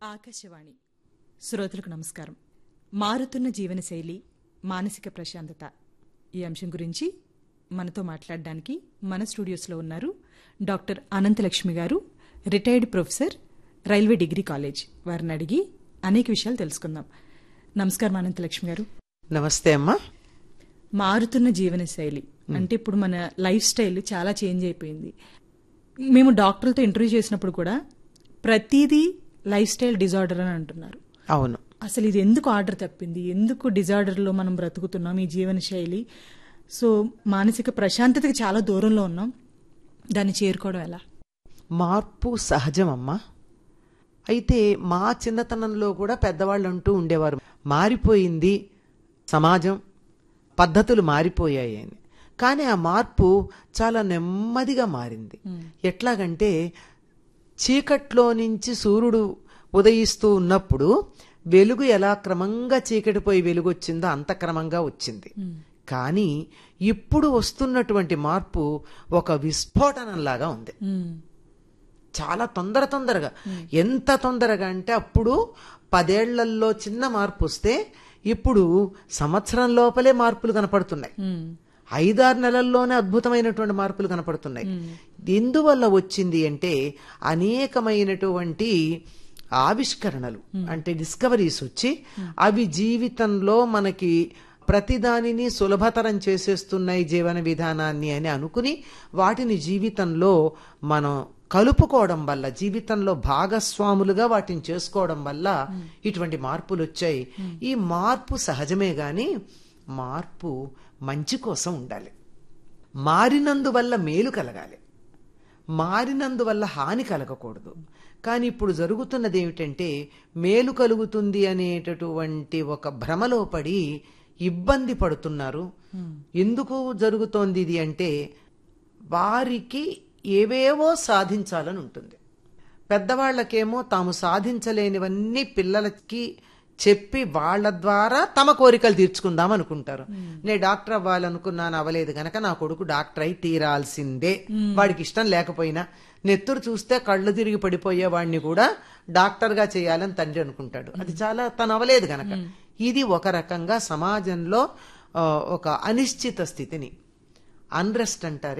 ఆకాశవాణి శ్రోతలకు నమస్కారం మారుతున్న జీవనశైలి మానసిక ప్రశాంతత ఈ అంశం గురించి మనతో మాట్లాడడానికి మన స్టూడియోస్లో ఉన్నారు doctor Ananthalakshmi garu retired professor railway degree college వారిని అడిగి అనేక విషయాలు తెలుసుకుందాం నమస్కారం అనంతలక్ష్మి గారు నమస్తే అమ్మా మారుతున్న జీవనశైలి అంటే ఇప్పుడు మన లైఫ్ స్టైల్ చాలా చేంజ్ అయిపోయింది మేము డాక్టర్లతో ఇంటర్వ్యూ చేసినప్పుడు కూడా ప్రతిదీ లైఫ్ స్టైల్ డిజార్డర్ అని అంటున్నారు అవును అసలు ఇది ఎందుకు ఆర్డర్ తప్పింది ఎందుకు డిజార్డర్లో మనం బ్రతుకుతున్నాం ఈ జీవనశైలి సో మానసిక ప్రశాంతతకి చాలా దూరంలో ఉన్నాం దాన్ని చేరుకోవడం ఎలా మార్పు సహజం అమ్మా అయితే మా చిన్నతనంలో కూడా పెద్దవాళ్ళు అంటూ ఉండేవారు మారిపోయింది సమాజం పద్ధతులు మారిపోయాయి అని కానీ ఆ మార్పు చాలా నెమ్మదిగా మారింది ఎట్లాగంటే చీకట్లో నుంచి సూర్యుడు ఉదయిస్తూ ఉన్నప్పుడు వెలుగు ఎలా క్రమంగా చీకటిపోయి వెలుగు వచ్చిందో అంత క్రమంగా వచ్చింది కానీ ఇప్పుడు వస్తున్నటువంటి మార్పు ఒక విస్ఫోటనంలాగా ఉంది చాలా తొందర తొందరగా ఎంత తొందరగా అంటే అప్పుడు పదేళ్లలో చిన్న మార్పు వస్తే ఇప్పుడు సంవత్సరం లోపలే మార్పులు కనపడుతున్నాయి ఐదారు నెలల్లోనే అద్భుతమైనటువంటి మార్పులు కనపడుతున్నాయి ఎందువల్ల వచ్చింది అంటే అనేకమైనటువంటి ఆవిష్కరణలు అంటే డిస్కవరీస్ వచ్చి అవి జీవితంలో మనకి ప్రతిదానిని సులభతరం చేసేస్తున్నాయి జీవన విధానాన్ని అని అనుకుని వాటిని జీవితంలో మనం కలుపుకోవడం వల్ల జీవితంలో భాగస్వాములుగా వాటిని చేసుకోవడం వల్ల ఇటువంటి మార్పులు వచ్చాయి ఈ మార్పు సహజమే గాని మార్పు మంచి కోసం ఉండాలి మారినందువల్ల మేలు కలగాలి మారినందువల్ల హాని కలగకూడదు కానీ ఇప్పుడు జరుగుతున్నది ఏమిటంటే మేలు కలుగుతుంది అనేటటువంటి ఒక భ్రమలో పడి ఇబ్బంది పడుతున్నారు ఎందుకు జరుగుతోంది ఇది అంటే వారికి ఏవేవో సాధించాలని ఉంటుంది పెద్దవాళ్లకేమో తాము సాధించలేనివన్నీ పిల్లలకి చెప్పి వాళ్ళ ద్వారా తమ కోరికలు తీర్చుకుందాం అనుకుంటారు నేను డాక్టర్ అవ్వాలనుకున్నాను అవ్వలేదు గనక నా కొడుకు డాక్టర్ అయి తీరాల్సిందే వాడికి ఇష్టం లేకపోయినా నెత్తురు చూస్తే కళ్ళు తిరిగి పడిపోయే వాడిని కూడా డాక్టర్ గా చేయాలని తండ్రి అనుకుంటాడు అది చాలా తను అవ్వలేదు గనక ఇది ఒక రకంగా సమాజంలో ఒక అనిశ్చిత స్థితిని అన్రెస్ట్ అంటారు